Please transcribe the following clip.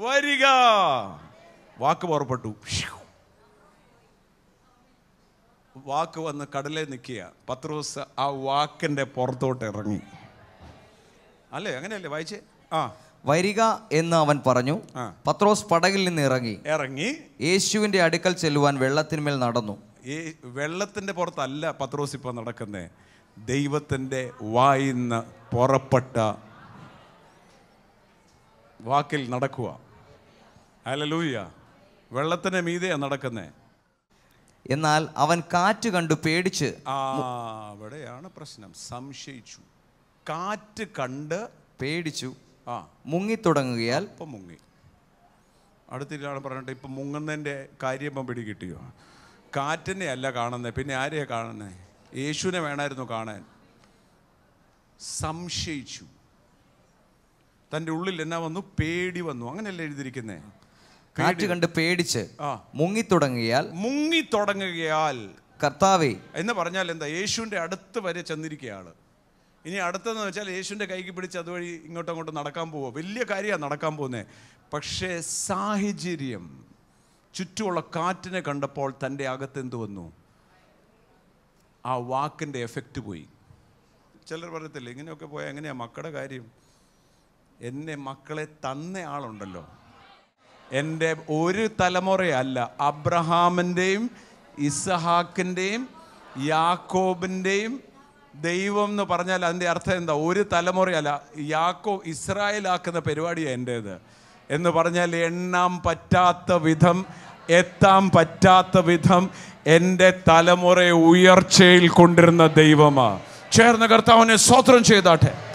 വരിക വാക്ക് പുറപ്പെട്ടു വാക്ക് വന്ന് കടലിൽ നിൽക്കുക പത്രോസ് ആ വാക്കിന്റെ പുറത്തോട്ട് ഇറങ്ങി അല്ലേ അങ്ങനെയല്ലേ വായിച്ചേ ആ വരിക എന്ന് അവൻ പറഞ്ഞു ആ. പത്രോസ് പടകിൽ നിന്ന് ഇറങ്ങി ഇറങ്ങി യേശുവിന്റെ അടുക്കൽ ചെല്ലുവാൻ വെള്ളത്തിന്മേൽ നടന്നു ഈ വെള്ളത്തിന്റെ പുറത്തല്ല പത്രോസ് ഇപ്പൊ നടക്കുന്നേ ദൈവത്തിന്റെ വായിന്ന് പുറപ്പെട്ട വാക്കിൽ നടക്കുക അലലൂയ വെള്ളത്തിന്റെ മീതെയാ നടക്കുന്നേ എന്നാൽ അവൻ കാറ്റ് കണ്ടു പേടിച്ച് ആ അവിടെയാണ് പ്രശ്നം സംശയിച്ചു കാറ്റ് കണ്ട് പേടിച്ചു ആ മുങ്ങിത്തുടങ്ങുകയാൽ ഇപ്പം മുങ്ങി അടുത്തിട്ടാണ് പറഞ്ഞിട്ട് ഇപ്പം മുങ്ങുന്നതിൻ്റെ കാര്യം ഇപ്പം പിടികിട്ടിയോ കാറ്റിനെ അല്ല കാണുന്നത് പിന്നെ ആരെയാ കാണുന്നത് യേശുവിനെ വേണമായിരുന്നു കാണാൻ സംശയിച്ചു തൻ്റെ ഉള്ളിൽ എന്നാ വന്നു പേടി വന്നു അങ്ങനെയല്ലേ എഴുതിയിരിക്കുന്നേ കാറ്റ് കണ്ട് പേടിച്ച് ആ മുങ്ങിത്തുടങ്ങിയാൽ മുങ്ങി തുടങ്ങുകയാൽ കർത്താവേ എന്ന് പറഞ്ഞാൽ എന്താ യേശുവിൻ്റെ അടുത്ത് വരെ ചെന്നിരിക്കുകയാണ് ഇനി അടുത്തെന്ന് വെച്ചാൽ യേശുവിൻ്റെ കൈക്ക് പിടിച്ച് അതുവഴി ഇങ്ങോട്ടും അങ്ങോട്ടും നടക്കാൻ പോവുക വലിയ കാര്യമാണ് നടക്കാൻ പോകുന്നത് പക്ഷേ സാഹചര്യം ചുറ്റുമുള്ള കാറ്റിനെ കണ്ടപ്പോൾ തൻ്റെ അകത്ത് എന്ത് വന്നു ആ വാക്കിൻ്റെ എഫക്റ്റ് പോയി ചിലർ പറയത്തില്ല ഇങ്ങനെയൊക്കെ പോയാൽ എങ്ങനെയാ മക്കളുടെ കാര്യം എന്നെ മക്കളെ തന്ന ആളുണ്ടല്ലോ എൻ്റെ ഒരു തലമുറയല്ല അബ്രഹാമിൻ്റെയും ഇസഹാക്കിൻ്റെയും യാക്കോബിൻ്റെയും ദൈവം എന്ന് പറഞ്ഞാൽ അതിൻ്റെ അർത്ഥം എന്താ ഒരു തലമുറയല്ല യാക്കോ ഇസ്രായേലാക്കുന്ന പരിപാടിയാണ് എൻ്റേത് എന്ന് പറഞ്ഞാൽ എണ്ണാൻ പറ്റാത്ത വിധം എത്താൻ പറ്റാത്ത വിധം എൻ്റെ തലമുറയെ ഉയർച്ചയിൽ കൊണ്ടിരുന്ന ദൈവമാ ചേർന്ന കർത്താവിനെ സ്വത്രം ചെയ്താട്ടെ